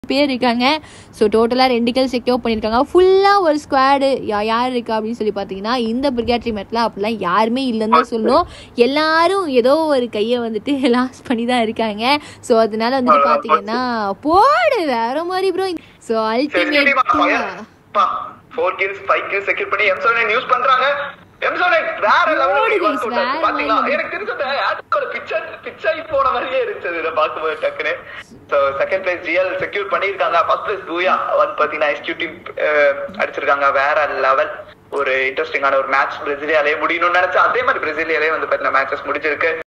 பேர் இருக்காங்க ஸோ டோட்டலாக ரெண்டு கில் செக்யூர் பண்ணியிருக்காங்க ஃபுல்லாக ஒரு ஸ்குவாடு யார் இருக்கா அப்படின்னு சொல்லி பார்த்தீங்கன்னா இந்த பிரிகாட்ரி மேட்டில் அப்படிலாம் யாருமே இல்லைன்னு தான் சொல்லணும் எல்லாரும் ஏதோ ஒரு கையை வந்துட்டு லாஸ் பண்ணி தான் இருக்காங்க ஸோ அதனால வந்துட்டு பார்த்தீங்கன்னா போடு வேற மாதிரி bro so ultimate four kills five kills secure பண்ணி எம்சோனேட் யூஸ் பண்றாங்க எம்சோனேட் வேற ஓடுது, லெவல் வேற பாத்தீங்களா level. எனக்கு தெரிஞ்சது ஆட்டோட பிக்சர் பிக்சர் போன மாதிரியே இருந்துச்சு இதை பார்க்கும்போது டக்குன்னு so second place GL secure பண்ணிருக்காங்க ஃபர்ஸ்ட் பிளேஸ் பூயா வந்து பாத்தீங்கன்னா எஸ்கியூ டீம் அடிச்சிருக்காங்க வேற லெவல் ஒரு இன்ட்ரெஸ்டிங்கான ஒரு மேட்ச் பிரேசிலியாலே முடியணும்னு நினைச்சா அதே மாதிரி பிரேசிலியாலே வந்து பாத்தீங்கன்னா மேட்சஸ் முடிஞ்சிருக்கு